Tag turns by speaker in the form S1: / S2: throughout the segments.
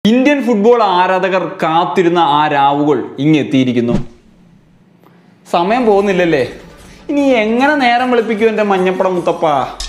S1: Indian football ആരാധകർ കാത്തിരുന്ന ആ രാവുകൾ ഇങ്ങെത്തിയിരിക്കുന്നു സമയം പോകുന്നില്ലല്ലേ ഇനി എങ്ങനെ നേരം വെളുപ്പിക്കും എൻ്റെ മഞ്ഞപ്പടം മുത്തപ്പ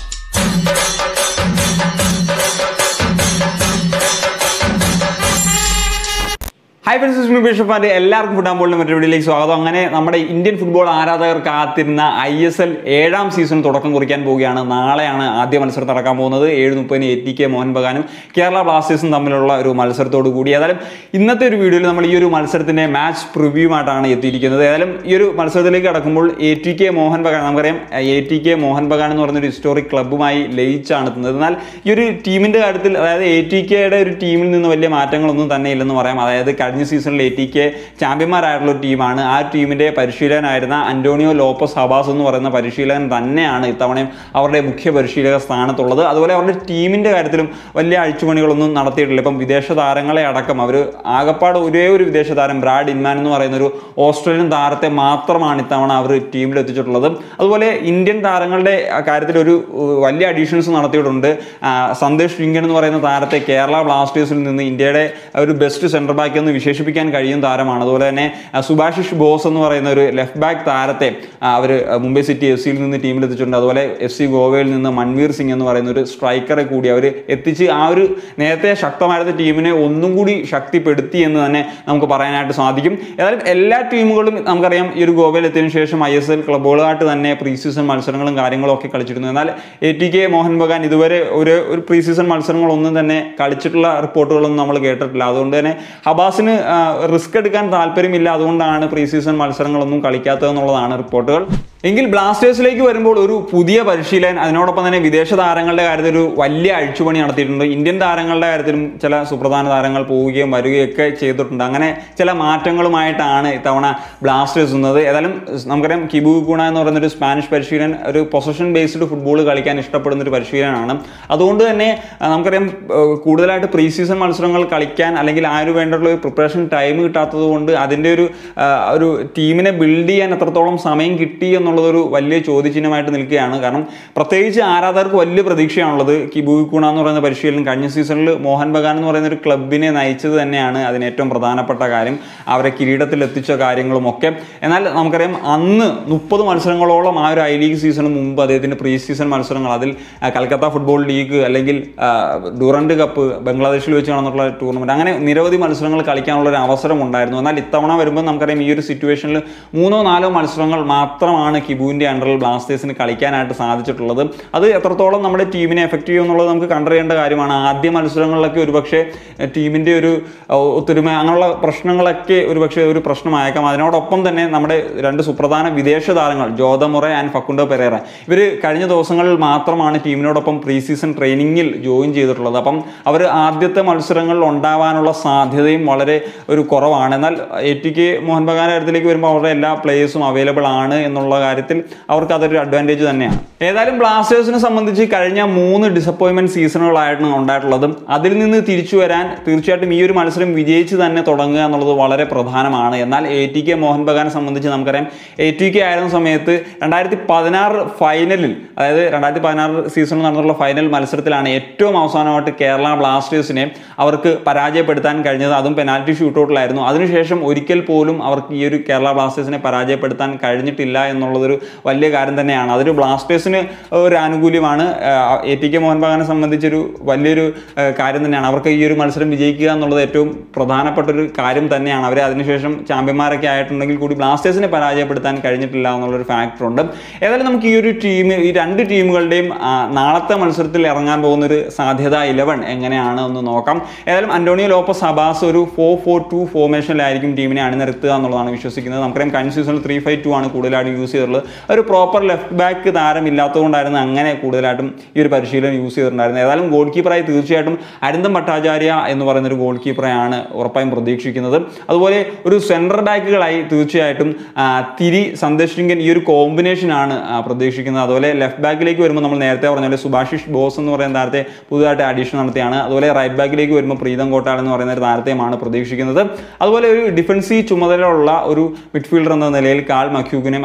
S1: ഹായ് ഫ്രണ്ട്സ് സുസ്മി ബിഷപ്പാൻ്റെ എല്ലാവർക്കും ഫുട്ബോൾ ബോളിന് മറ്റൊരു വീഡിയോയിലേക്ക് സ്വാഗതം അങ്ങനെ നമ്മുടെ ഇന്ത്യൻ ഫുട്ബോൾ ആരാധകർ കാത്തിരുന്ന ഐ എസ് എൽ ഏഴാം സീസൺ തുടക്കം കുറിക്കാൻ പോവുകയാണ് നാളെയാണ് ആദ്യ മത്സരം നടക്കാൻ പോകുന്നത് ഏഴ് മുപ്പതിന് എ ടി കെ മോഹൻ ബഗാനും കേരള ബ്ലാസ്റ്റേഴ്സും തമ്മിലുള്ള ഒരു മത്സരത്തോട് കൂടി ഏതായാലും ഇന്നത്തെ ഒരു വീഡിയോയിൽ നമ്മൾ ഈ ഒരു മത്സരത്തിന്റെ മാച്ച് പ്രിവ്യൂമായിട്ടാണ് എത്തിയിരിക്കുന്നത് ഏതായാലും ഈ ഒരു മത്സരത്തിലേക്ക് കടക്കുമ്പോൾ A T K Mohun Bagan നമുക്കറിയാം A T K Mohun Bagan എന്ന് പറയുന്ന ഒരു ഹിസ്റ്റോറിക് ക്ലബ്ബുമായി ലയിച്ചാണ് എത്തുന്നത് എന്നാൽ ഈ ഒരു ടീമിന്റെ കാര്യത്തിൽ അതായത് എ ടി കെയുടെ ഒരു ടീമിൽ നിന്ന് വലിയ മാറ്റങ്ങളൊന്നും തന്നെ ഇല്ലെന്ന് പറയാം അതായത് കഴിഞ്ഞ സീസണിൽ എ ടി കെ ചാമ്പ്യന്മാരായിട്ടുള്ള ഒരു ടീമാണ് ആ ടീമിന്റെ പരിശീലകനായിരുന്ന അന്റോണിയോ ലോപ്പസ് ഹബാസ് എന്ന് പറയുന്ന പരിശീലകൻ തന്നെയാണ് ഇത്തവണയും അവരുടെ മുഖ്യ പരിശീലക സ്ഥാനത്തുള്ളത് അതുപോലെ അവരുടെ ടീമിന്റെ കാര്യത്തിലും വലിയ അഴിച്ചുപണികളൊന്നും നടത്തിയിട്ടില്ല ഇപ്പം വിദേശ താരങ്ങളെ അടക്കം അവർ ആകപ്പാട് ഒരേ ഒരു വിദേശ താരം ബ്രാഡ് ഇൻമാൻ എന്ന് പറയുന്ന ഒരു ഓസ്ട്രേലിയൻ താരത്തെ മാത്രമാണ് ഇത്തവണ അവർ ടീമിൽ എത്തിച്ചിട്ടുള്ളത് അതുപോലെ ഇന്ത്യൻ താരങ്ങളുടെ കാര്യത്തിൽ ഒരു uh, വലിയ അഡീഷൻസ് നടത്തിയിട്ടുണ്ട് ആ, സന്ദേശ് ഷിങ്കൻ എന്ന് പറയുന്ന താരത്തെ കേരള ബ്ലാസ്റ്റേഴ്സിൽ നിന്ന് ഇന്ത്യയുടെ ഒരു ബെസ്റ്റ് സെൻട്രൽ ബാക്ക് എന്ന് വിശേഷിപ്പിക്കാൻ കഴിയും താരമാണ് അതുപോലെ തന്നെ ആ, സുഭാഷിഷ് ബോസ് എന്ന് പറയുന്ന ഒരു ലെഫ്റ്റ് ബാക്ക് താരത്തെ അവർ മുംബൈ സിറ്റി എഫ് സിയിൽ നിന്ന് ടീമിൽ എത്തിച്ചിട്ടുണ്ട് അതുപോലെ എഫ് സി ഗോവയിൽ നിന്ന് മൺവീർ സിംഗ് എന്ന് പറയുന്ന ഒരു സ്ട്രൈക്കറെ കൂടി അവർ എത്തിച്ച് ആ ഒരു നേരത്തെ ശക്തമായിരുന്ന ടീമിനെ ഒന്നും കൂടി ശക്തിപ്പെടുത്തി എന്ന് തന്നെ നമുക്ക് പറയാനായിട്ട് സാധിക്കും ഏതായാലും എല്ലാ ടീമുകളും നമുക്കറിയാം ഈ ഒരു ഗോവയിൽ എത്തിയതിനു ശേഷം ഐ എസ് എൽ ക്ലബുകളായിട്ട് തന്നെ പ്രീ സീസൺ മത്സരങ്ങളും കാര്യങ്ങളും ഒക്കെ കളിച്ചിരുന്നു എന്നാൽ A T K Mohun Bagan ഇതുവരെ ഒരു ഒരു പ്രീ സീസൺ മത്സരങ്ങളൊന്നും തന്നെ കളിച്ചിട്ടുള്ള റിപ്പോർട്ടുകളൊന്നും നമ്മൾ കേട്ടിട്ടില്ല അതുകൊണ്ട് തന്നെ ഹബാസിന് റിസ്ക് എടുക്കാൻ താല്പര്യമില്ല അതുകൊണ്ടാണ് പ്രീ സീസൺ മത്സരങ്ങളൊന്നും കളിക്കാത്തതെന്നുള്ളതാണ് റിപ്പോർട്ടുകൾ എങ്കിൽ ബ്ലാസ്റ്റേഴ്സിലേക്ക് വരുമ്പോൾ ഒരു പുതിയ പരിശീലകൻ അതിനോടൊപ്പം തന്നെ വിദേശ താരങ്ങളുടെ കാര്യത്തിൽ ഒരു വലിയ അഴിച്ചുപണി നടത്തിയിട്ടുണ്ട് ഇന്ത്യൻ താരങ്ങളുടെ കാര്യത്തിലും ചില സുപ്രധാന താരങ്ങൾ പോവുകയും വരികയൊക്കെ ചെയ്തിട്ടുണ്ട് അങ്ങനെ ചില മാറ്റങ്ങളുമായിട്ടാണ് ഇത്തവണ ബ്ലാസ്റ്റേഴ്സ് വന്നത് ഏതായാലും നമുക്കറിയാം കിബു ഗുണ എന്ന് പറയുന്ന ഒരു സ്പാനിഷ് പരിശീലകൻ ഒരു പൊസഷൻ ബേസ്ഡ് ഫുട്ബോൾ കളിക്കാൻ ഇഷ്ടപ്പെടുന്ന ഒരു പരിശീലനാണ് അതുകൊണ്ട് തന്നെ ആ, നമുക്കറിയാം ആ, കൂടുതലായിട്ട് പ്രീ സീസൺ മത്സരങ്ങൾ കളിക്കാൻ അല്ലെങ്കിൽ ആ ഒരു വേണ്ടിയുള്ള ഒരു പ്രിപ്പറേഷൻ ടൈം കിട്ടാത്തത് കൊണ്ട് അതിൻ്റെ ഒരു ആ, ഒരു ടീമിനെ ബിൽഡ് ചെയ്യാൻ എത്രത്തോളം സമയം കിട്ടി എന്നുള്ളതൊരു വലിയ ചോദ്യചിഹ്നമായിട്ട് നിൽക്കുകയാണ് കാരണം പ്രത്യേകിച്ച് ആരാധകർക്ക് വലിയ പ്രതീക്ഷയാണുള്ളത് കിബു കുണ എന്ന് പറയുന്ന പരിശീലനം കഴിഞ്ഞ സീസണിൽ മോഹൻ ബഗാൻ എന്ന് പറയുന്ന ഒരു ക്ലബിനെ നയിച്ചത് തന്നെയാണ് അതിന് ഏറ്റവും പ്രധാനപ്പെട്ട കാര്യം അവരെ കിരീടത്തിൽ എത്തിച്ച കാര്യങ്ങളും ഒക്കെ എന്നാൽ നമുക്കറിയാം അന്ന് മുപ്പത് മത്സരങ്ങളോളം ആ ഒരു ഐ ലീഗ് സീസണിന് മുമ്പ് അദ്ദേഹത്തിന്റെ പ്രീ സീസൺ മത്സരങ്ങൾ അതിൽ ആ, കൽക്കത്ത ഫുട്ബോൾ ലീഗ് അല്ലെങ്കിൽ ആ, ഡുറൻഡ് കപ്പ് ബംഗ്ലാദേശിൽ വെച്ച് നടന്നിട്ടുള്ള ടൂർണമെന്റ് അങ്ങനെ നിരവധി മത്സരങ്ങൾ കളിക്കാനുള്ള ഒരു അവസരം ഉണ്ടായിരുന്നു എന്നാൽ ഇത്തവണ വരുമ്പോൾ നമുക്കറിയാം ഈ ഒരു സിറ്റുവേഷനിൽ മൂന്നോ നാലോ മത്സരങ്ങൾ മാത്രമാണ് കിബുവിന്റെ അണ്ടറിൽ ബ്ലാസ്റ്റേഴ്സിന് കളിക്കാനായിട്ട് സാധിച്ചിട്ടുള്ളത് അത് എത്രത്തോളം നമ്മുടെ ടീമിനെ എഫക്റ്റ് ചെയ്യും എന്നുള്ളത് നമുക്ക് കണ്ടറിയേണ്ട കാര്യമാണ് ആദ്യ മത്സരങ്ങളിലൊക്കെ ഒരുപക്ഷെ എഹ്, ടീമിന്റെ ഒരു അഹ്, ഒത്തൊരുമ അങ്ങനെയുള്ള പ്രശ്നങ്ങളൊക്കെ ഒരുപക്ഷെ ഒരു പ്രശ്നമായേക്കാം അതിനോടൊപ്പം തന്നെ നമ്മുടെ രണ്ട് സുപ്രധാന വിദേശ താരങ്ങൾ ജോതമുറ ആൻഡ് ഫക്കുണ്ടോ പെരേറ ഇവർ കഴിഞ്ഞ ദിവസങ്ങളിൽ മാത്രമാണ് ടീമിനോടൊപ്പം പ്രീ സീസൺ ട്രെയിനിങ്ങിൽ ജോയിൻ ചെയ്തിട്ടുള്ളത് അപ്പം അവർ ആദ്യത്തെ മത്സരങ്ങളിൽ ഉണ്ടാവാനുള്ള സാധ്യതയും വളരെ ഒരു കുറവാണ് എന്നാൽ A T K Mohun Bagan കാര്യത്തിലേക്ക് വരുമ്പോൾ അവരുടെ എല്ലാ പ്ലേയേഴ്സും അവൈലബിൾ ആണ് എന്നുള്ള കാര്യത്തിൽ അവർക്ക് അതൊരു അഡ്വാൻറ്റേജ് തന്നെയാണ് ഏതായാലും ബ്ലാസ്റ്റേഴ്സിനെ സംബന്ധിച്ച് കഴിഞ്ഞ മൂന്ന് ഡിസപ്പോയിൻമെന്റ് സീസണുകളായിട്ടാണ് ഉണ്ടായിട്ടുള്ളത് അതിൽ നിന്ന് തിരിച്ചു വരാൻ തീർച്ചയായിട്ടും ഈ ഒരു മത്സരം വിജയിച്ച് തന്നെ തുടങ്ങുക എന്നുള്ളത് വളരെ പ്രധാനമാണ് എന്നാൽ എ ടി കെ മോഹൻ ബഗാനെ സംബന്ധിച്ച് നമുക്കറിയാം എ ടി കെ ആയിരുന്ന സമയത്ത് രണ്ടായിരത്തി പതിനാറ് ഫൈനലിൽ അതായത് രണ്ടായിരത്തി പതിനാറ് സീസണിൽ നടന്നിട്ടുള്ള ഫൈനൽ മത്സരത്തിലാണ് ഏറ്റവും അവസാനമായിട്ട് കേരള ബ്ലാസ്റ്റേഴ്സിനെ അവർക്ക് പരാജയപ്പെടുത്താൻ കഴിഞ്ഞത് അതും പെനാൽറ്റി ഷൂട്ടൗട്ടിലായിരുന്നു അതിനുശേഷം ഒരിക്കൽ പോലും അവർക്ക് ഈ ഒരു കേരള ബ്ലാസ്റ്റേഴ്സിനെ പരാജയപ്പെടുത്താൻ കഴിഞ്ഞിട്ടില്ല എന്നുള്ളതൊരു വലിയ കാര്യം തന്നെയാണ് അതൊരു ബ്ലാസ്റ്റേഴ്സിന് ഒരു ആനുകൂല്യമാണ് എ ടി കെ മോഹൻ ബഗാനെ സംബന്ധിച്ചൊരു വലിയൊരു ആ, കാര്യം തന്നെയാണ് അവർക്ക് ഈ ഒരു മത്സരം വിജയിക്കുക എന്നുള്ളത് ഏറ്റവും പ്രധാനപ്പെട്ട ഒരു കാര്യം തന്നെയാണ് അവർ അതിനുശേഷം ചാമ്പ്യന്മാരൊക്കെ ആയിട്ടുണ്ടെങ്കിൽ കൂടി ബ്ലാസ്റ്റേഴ്സിനെ പരാജയപ്പെടുത്താൻ കഴിഞ്ഞിട്ടില്ല എന്നുള്ളൊരു ഫാക്ടർ ഉണ്ട് ഏതായാലും നമുക്ക് ഈ ഒരു ടീം ഈ രണ്ട് ടീമുകളുടെയും ആ, നാളത്തെ മത്സരത്തിൽ ഇറങ്ങാൻ പോകുന്ന ഒരു സാധ്യത ഇലവൻ എങ്ങനെയാണ് എന്ന് നോക്കാം ഏതായാലും അന്റോണിയോ ലോപ്പസ് അബാസ് ഒരു ഫോർ ഫോർ ടു ഫോർമേഷനിലായിരിക്കും ടീമിനെ അണിനിരത്തുക എന്നുള്ളതാണ് വിശ്വസിക്കുന്നത് നമുക്കറിയാം കഴിഞ്ഞ സീസണിൽ ത്രീ ഫൈവ് ടു ആണ് കൂടുതലായിട്ട് യൂസ് ചെയ്തിട്ടുള്ളത് ഒരു പ്രോപ്പർ ലെഫ്റ്റ് ബാക്ക് താരം ഇല്ലാത്തതുകൊണ്ടായിരുന്നു അങ്ങനെ കൂടുതലായിട്ടും ഈ ഒരു പരിശീലനം യൂസ് ചെയ്തിട്ടുണ്ടായിരുന്നത് ഏതായാലും ഗോൾ കീപ്പറായി തീർച്ചയായിട്ടും അരിന്തം ഭട്ടാചാര്യ എന്ന് പറയുന്ന ഒരു ഗോൾ കീപ്പറെയാണ് ഉറപ്പായും പ്രതീക്ഷിക്കുന്നത് അതുപോലെ ഒരു സെൻട്രൽ ബാക്കുകളായി തീർച്ചയായിട്ടും ആ, തിരി സന്ദേശ് സിംഗൻ ഈ ഒരു കോമ്പിനേഷനാണ് ആ, പ്രതീക്ഷിക്കുന്നത് അതുപോലെ ലെഫ്റ്റ് ബാക്കിലേക്ക് വരുമ്പോൾ നമ്മൾ നേരത്തെ പറഞ്ഞ പോലെ സുഭാഷിഷ് ബോസ് എന്ന് പറയുന്ന താരത്തെ പുതുതായിട്ട് അഡീഷൻ നടത്തിയാണ് അതുപോലെ റൈറ്റ് ബാക്കിലേക്ക് വരുമ്പോൾ പ്രീതം കോട്ടാൾ എന്ന് പറയുന്ന ഒരു താരത്തെയുമാണ് പ്രതീക്ഷിക്കുന്നത് അതുപോലെ ഒരു ഡിഫൻസീവ് ചുമതലയുള്ള ഒരു മിഡ്ഫീൽഡർ എന്ന നിലയിൽ കാൾ മക്യൂഗിനെയും അതുപോലെ ഒരു സെൻട്രൽ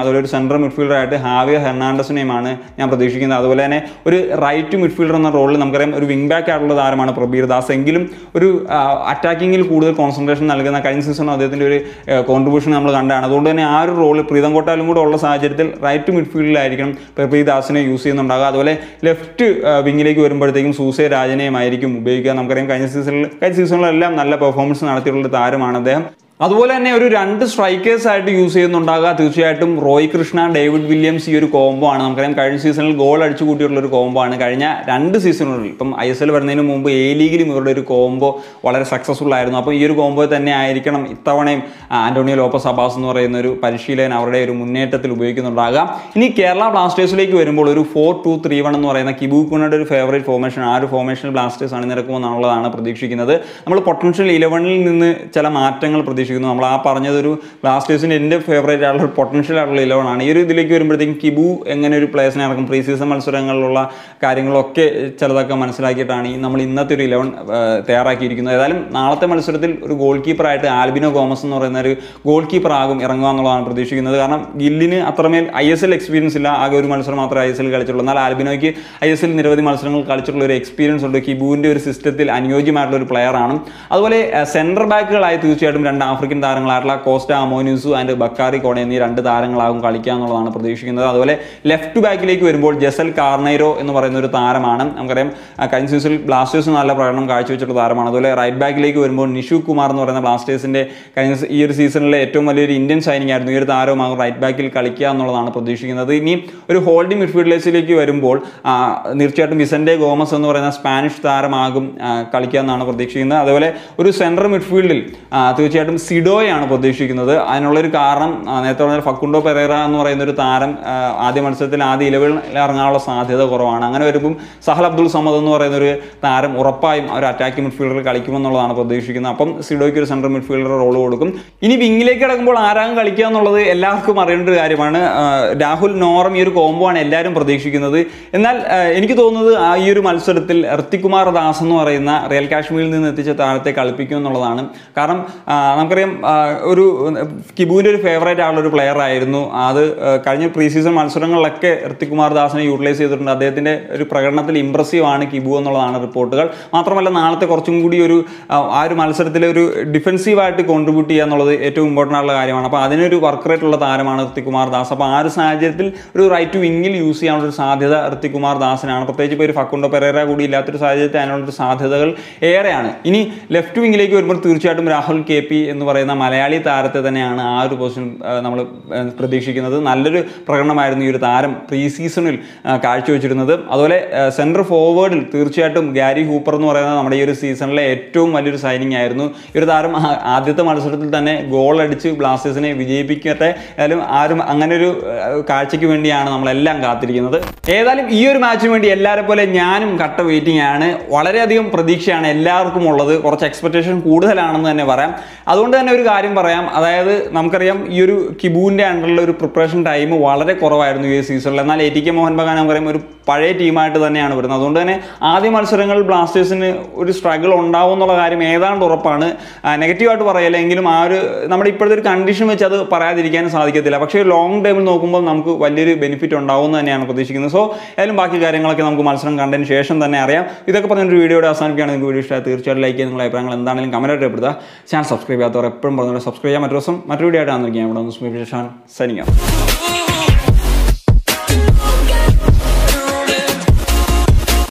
S1: സെൻട്രൽ മിഡ്ഫീൽഡറായിട്ട് ഹാവിയ ഹെർണാണ്ടസിനെയുമാണ് ഞാൻ പ്രതീക്ഷിക്കുന്നത് അതുപോലെ തന്നെ ഒരു റൈറ്റ് മിഡ്ഫീൽഡർ എന്ന റോളിൽ നമുക്കറിയാം ഒരു വിങ് ബാക്ക് ആയിട്ടുള്ള താരമാണ് പ്രബീർ ദാസ് എങ്കിലും ഒരു അറ്റാക്കിങ്ങിൽ കൂടുതൽ കോൺസെൻട്രേഷൻ നൽകുന്ന കഴിഞ്ഞ സീസൺ അദ്ദേഹത്തിൻ്റെ ഒരു കോൺട്രിബ്യൂഷൻ നമ്മൾ കണ്ടാണ് അതുകൊണ്ട് തന്നെ ആ ഒരു റോൾ പ്രീതം കോട്ടാലും കൂടെ ഉള്ള സാഹചര്യത്തിൽ റൈറ്റ് മിഡ്ഫീൽഡിലായിരിക്കണം പ്രബീർ ദാസിനെ യൂസ് ചെയ്യുന്നുണ്ടാകുക അതുപോലെ ലെഫ്റ്റ് വിങ്ങിലേക്ക് വരുമ്പോഴത്തേക്കും സൂസെ രാജനെയുമായിരിക്കും ഉപയോഗിക്കുക നമുക്കറിയാം കഴിഞ്ഞ സീസണിൽ കഴിഞ്ഞ സീസണിലെല്ലാം നല്ല പെർഫോമൻസ് നടത്തിയിട്ടുള്ള താരമാണ് അദ്ദേഹം അതുപോലെ തന്നെ ഒരു രണ്ട് സ്ട്രൈക്കേഴ്സ് ആയിട്ട് യൂസ് ചെയ്യുന്നുണ്ടാകുക തീർച്ചയായിട്ടും റോയ് കൃഷ്ണ ഡേവിഡ് വില്യംസ് ഈ ഒരു കോംബോ ആണ് നമുക്കറിയാം കഴിഞ്ഞ സീസണിൽ ഗോൾ അടിച്ചു കൂട്ടിയിട്ടുള്ള ഒരു കോംബോ ആണ് കഴിഞ്ഞ രണ്ട് സീസണുകളിൽ ഇപ്പം ഐ എസ് എൽ വരുന്നതിന് മുമ്പ് എ ലീഗിലും ഇവരുടെ ഒരു കോംബോ വളരെ സക്സസ്ഫുൾ ആയിരുന്നു അപ്പോൾ ഈ ഒരു കോംബോ തന്നെ ആയിരിക്കണം ഇത്തവണയും ആന്റോണിയോ ലോപ്പസ് അബാസ് എന്ന് പറയുന്ന ഒരു പരിശീലകൻ അവരുടെ ഒരു മുന്നേറ്റത്തിൽ ഉപയോഗിക്കുന്നുണ്ടാകാം ഇനി കേരള ബ്ലാസ്റ്റേഴ്സിലേക്ക് വരുമ്പോൾ ഒരു ഫോർ ടു ത്രീ വൺ എന്ന് പറയുന്ന കിബു കുണയുടെ ഒരു ഫേവറേറ്റ് ഫോർമേഷൻ ആ ഒരു ഫോർമേഷനിൽ ബ്ലാസ്റ്റേഴ്സ് അണിനിരക്കുമെന്നുള്ളതാണ് പ്രതീക്ഷിക്കുന്നത് നമ്മൾ പൊട്ടൻഷ്യൽ ഇലവനിൽ നിന്ന് ചില മാറ്റങ്ങൾ പ്രതീക്ഷിക്കുന്നു നമ്മൾ ആ പറഞ്ഞതൊരു ബ്ലാസ്റ്റേഴ്സിൻ്റെ എൻ്റെ ഫേവറേറ്റ് ആയിട്ടുള്ള ഒരു പൊട്ടൻഷ്യൽ ആയിട്ടുള്ള ഇലവൻ ആണ് ഈ ഒരു ഇതിലേക്ക് വരുമ്പോഴത്തേക്കും കിബു എങ്ങനെ ഒരു പ്ലേസിനെ ഇറക്കും പ്രീ സീസൺ മത്സരങ്ങളിലുള്ള കാര്യങ്ങളൊക്കെ ചിലതൊക്കെ മനസ്സിലാക്കിയിട്ടാണ് ഈ നമ്മൾ ഇന്നത്തെ ഒരു ഇലവൻ തയ്യാറാക്കിയിരിക്കുന്നത് ഏതായാലും നാളത്തെ മത്സരത്തിൽ ഒരു ഗോൾ കീപ്പറായിട്ട് ആൽബിനോ ഗോമസ് എന്ന് പറയുന്ന ഒരു ഗോൾ കീപ്പർ ആകും ഇറങ്ങുക എന്നുള്ളതാണ് പ്രതീക്ഷിക്കുന്നത് കാരണം ഗില്ലിന് അത്രമേൽ ഐ എസ് എൽ എക്സ്പീരിയൻസ് ഇല്ല ആകെ ഒരു മത്സരം മാത്രമേ ഐ എസ് എൽ കളിച്ചുള്ളൂ എന്നാൽ ആൽബിനോയ്ക്ക് ഐ എസ് എൽ നിരവധി മത്സരങ്ങൾ കളിച്ചിട്ടുള്ള ഒരു എക്സ്പീരിയൻസ് ഉണ്ട് കിബുവിൻ്റെ ഒരു സിസ്റ്റത്തിൽ അനുയോജ്യമായിട്ടുള്ള ഒരു പ്ലെയർ ആണ് അതുപോലെ സെൻട്രൽ ബാക്കുകളായി തീർച്ചയായിട്ടും രണ്ട് ആഫ്രിക്കൻ താരങ്ങളായിട്ടുള്ള Costa Nhamoinesu and Bakary Kone എന്നീ രണ്ട് താരങ്ങളാകും കളിക്കുക എന്നുള്ളതാണ് പ്രതീക്ഷിക്കുന്നത് അതുപോലെ ലെഫ്റ്റ് ബാക്കിലേക്ക് വരുമ്പോൾ ജസൽ കാർണൈറോ എന്ന് പറയുന്ന ഒരു താരമാണ് നമുക്കറിയാം ആ, കഴിഞ്ഞ സീസണിൽ ബ്ലാസ്റ്റേഴ്സ് നല്ല പ്രകടനം കാഴ്ചവെച്ചിട്ടുള്ള താരമാണ് അതുപോലെ റൈറ്റ് ബാക്കിലേക്ക് വരുമ്പോൾ നിഷു കുമാർ എന്ന് പറയുന്ന ബ്ലാസ്റ്റേഴ്സിന്റെ കഴിഞ്ഞ സീ- ഈ ഒരു സീസണിലെ ഏറ്റവും വലിയൊരു ഇന്ത്യൻ സൈനിങ് ആയിരുന്നു ഈ ഒരു താരവുമാകും റൈറ്റ് ബാക്കിൽ കളിക്കുക എന്നുള്ളതാണ് പ്രതീക്ഷിക്കുന്നത് ഇനി ഒരു ഹോൾഡിംഗ് മിഡ്ഫീൽഡേഴ്സിലേക്ക് വരുമ്പോൾ ആ, തീർച്ചയായിട്ടും വിസന്റെ ഗോമസ് എന്ന് പറയുന്ന സ്പാനിഷ് താരമാകും ആ, കളിക്കുക എന്നാണ് പ്രതീക്ഷിക്കുന്നത് അതുപോലെ ഒരു സെൻട്രൽ മിഡ്ഫീൽഡിൽ ആ, തീർച്ചയായിട്ടും സിഡോയാണ് പ്രതീക്ഷിക്കുന്നത് അതിനുള്ളൊരു കാരണം ആ, നേരത്തെ പറഞ്ഞ ഫക്കുണ്ടോ പെരേറ എന്ന് പറയുന്ന ഒരു താരം ആ, ആദ്യ മത്സരത്തിൽ ആദ്യ ഇലവിൽ ഇറങ്ങാനുള്ള സാധ്യത കുറവാണ് അങ്ങനെ വരുമ്പം സഹൽ അബ്ദുൾ സമദ് എന്ന് പറയുന്ന ഒരു താരം ഉറപ്പായും ഒരു അറ്റാക്കിംഗ് മിഡ്ഫീൽഡറിൽ കളിക്കുമെന്നുള്ളതാണ് പ്രതീക്ഷിക്കുന്നത് അപ്പം സിഡോയ്ക്ക് ഒരു സെൻട്രൽ മിഡ്ഫീൽഡർ റോൾ കൊടുക്കും ഇനി വിങ്ങിലേക്ക് കിടക്കുമ്പോൾ ആരാകും കളിക്കുക എന്നുള്ളത് എല്ലാവർക്കും അറിയേണ്ട ഒരു കാര്യമാണ് ആ, രാഹുൽ നോറം ഈ ഒരു കോംബോ ആണ് എല്ലാവരും പ്രതീക്ഷിക്കുന്നത് എന്നാൽ ആ, എനിക്ക് തോന്നുന്നത് ആ ഈ ഒരു മത്സരത്തിൽ ഋത്തികുമാർ ദാസ് എന്ന് പറയുന്ന റിയൽ കാശ്മീരിൽ നിന്ന് എത്തിച്ച താരത്തെ കളിപ്പിക്കും എന്നുള്ളതാണ് കാരണം ആ, നമുക്കറിയാം ആ, ഒരു കിബുവിൻ്റെ ഒരു ഫേവറേറ്റ് ആയിട്ടുള്ള ഒരു പ്ലെയർ ആയിരുന്നു അത് ആ, കഴിഞ്ഞ പ്രീ സീസൺ മത്സരങ്ങളിലൊക്കെ ഋത്തികുമാർ ദാസിനെ യൂട്ടിലൈസ് ചെയ്തിട്ടുണ്ട് അദ്ദേഹത്തിൻ്റെ ഒരു പ്രകടനത്തിൽ ഇമ്പ്രസീവ് ആണ് കിബു എന്നുള്ളതാണ് റിപ്പോർട്ടുകൾ മാത്രമല്ല നാളത്തെ കുറച്ചും കൂടി ഒരു ആ, ആ ഒരു മത്സരത്തിൽ ഒരു ഡിഫെൻസീവായിട്ട് കോൺട്രിബ്യൂട്ട് ചെയ്യുക എന്നുള്ളത് ഏറ്റവും ഇമ്പോർട്ടൻ്റ് ആയിട്ടുള്ള കാര്യമാണ് അപ്പോൾ അതിനൊരു വർക്ക് റേറ്റ് ഉള്ള താരമാണ് ഋത്തികുമാർ ദാസ് അപ്പോൾ ആ ഒരു സാഹചര്യത്തിൽ ഒരു റൈറ്റ് വിങ്ങിൽ യൂസ് ചെയ്യാനുള്ള ഒരു സാധ്യത ഋത്തികുമാർ ദാസിനാണ് പ്രത്യേകിച്ച് ഇപ്പോൾ ഒരു ഫക്കുണ്ടോ പെരേര കൂടി ഇല്ലാത്തൊരു സാഹചര്യത്തിൽ അതിനുള്ള സാധ്യതകൾ ഏറെയാണ് ഇനി ലെഫ്റ്റ് വിങ്ങിലേക്ക് വരുമ്പോൾ തീർച്ചയായിട്ടും രാഹുൽ കെ പി എന്ന് പറയുന്ന മലയാളി താരത്തെ തന്നെയാണ് ആ ഒരു പൊസിഷൻ നമ്മൾ പ്രതീക്ഷിക്കുന്നത് നല്ലൊരു പ്രകടനമായിരുന്നു ഈ ഒരു താരം പ്രീ സീസണിൽ ആ, കാഴ്ചവെച്ചിരുന്നത് അതുപോലെ സെൻട്രൽ ഫോർവേഡിൽ തീർച്ചയായിട്ടും ഗാരി ഹൂപ്പർ എന്ന് പറയുന്ന നമ്മുടെ ഈ ഒരു സീസണിലെ ഏറ്റവും വലിയൊരു സൈനിങ് ആയിരുന്നു ഈ ഒരു താരം ആ- ആദ്യത്തെ മത്സരത്തിൽ തന്നെ ഗോൾ അടിച്ച് ബ്ലാസ്റ്റേഴ്സിനെ വിജയിപ്പിക്കട്ടെ ഏതായാലും ആരും അങ്ങനെ ഒരു ആ, കാഴ്ചയ്ക്ക് വേണ്ടിയാണ് നമ്മളെല്ലാം കാത്തിരിക്കുന്നത് ഏതായാലും ഈ ഒരു മാച്ചിന് വേണ്ടി എല്ലാവരെ പോലെ ഞാനും കട്ട വെയിറ്റിംഗ് ആണ് വളരെയധികം പ്രതീക്ഷയാണ് എല്ലാവർക്കും ഉള്ളത് കുറച്ച് എക്സ്പെക്ടേഷൻ കൂടുതലാണെന്ന് തന്നെ പറയാം അതുകൊണ്ട് തന്നെ ഒരു കാര്യം പറയാം അതായത് നമുക്കറിയാം ഈ ഒരു കിബുവിൻ്റെ അണ്ടറിലുള്ള ഒരു പ്രിപ്പറേഷൻ ടൈം വളരെ കുറവായിരുന്നു ഈ സീസണിൽ എന്നാൽ A T K Mohun Bagan നമുക്കറിയാം ഒരു പഴയ ടീമായിട്ട് തന്നെയാണ് വരുന്നത് അതുകൊണ്ട് തന്നെ ആദ്യ മത്സരങ്ങളിൽ ബ്ലാസ്റ്റേഴ്സിന് ഒരു സ്ട്രഗിൾ ഉണ്ടാവും എന്നുള്ള കാര്യം ഏതാണ്ട് ഉറപ്പാണ് നെഗറ്റീവായിട്ട് പറയല്ല എങ്കിലും ആ ഒരു നമ്മുടെ ഇപ്പോഴത്തെ ഒരു കണ്ടീഷൻ വെച്ച് അത് പറയാതിരിക്കാൻ സാധിക്കത്തില്ല പക്ഷേ ലോങ് ടൈമിൽ നോക്കുമ്പോൾ നമുക്ക് വലിയൊരു ബെനിഫിറ്റ് ഉണ്ടാവും എന്ന് തന്നെയാണ് പ്രതീക്ഷിക്കുന്നത് സോ ഏതായാലും ബാക്കി കാര്യങ്ങളൊക്കെ നമുക്ക് മത്സരം കണ്ടതിന് ശേഷം തന്നെ അറിയാം ഇതൊക്കെ പറഞ്ഞൊരു വീഡിയോയുടെ അവസാനിക്കുകയാണ് നിങ്ങൾക്ക് വീഡിയോ ഇഷ്ടമായി തീർച്ചയായിട്ടും ലൈക്ക് ചെയ്യുന്ന നിങ്ങളുടെ അഭിപ്രായങ്ങൾ എന്താണെങ്കിലും കമൻറ്റ് രേഖപ്പെടുത്തുക ചാനൽ സബ്സ്ക്രൈബ് ചെയ്യാത്തവർ എപ്പോഴും പറഞ്ഞ സബ്സ്ക്രൈബ് ചെയ്യാൻ മറ്റു ദിവസം മറ്റൊരു വീഡിയോ ആയിട്ടാണ് ഞാൻ ഇവിടെ ഒന്ന് സ്മീ സൈനിങ്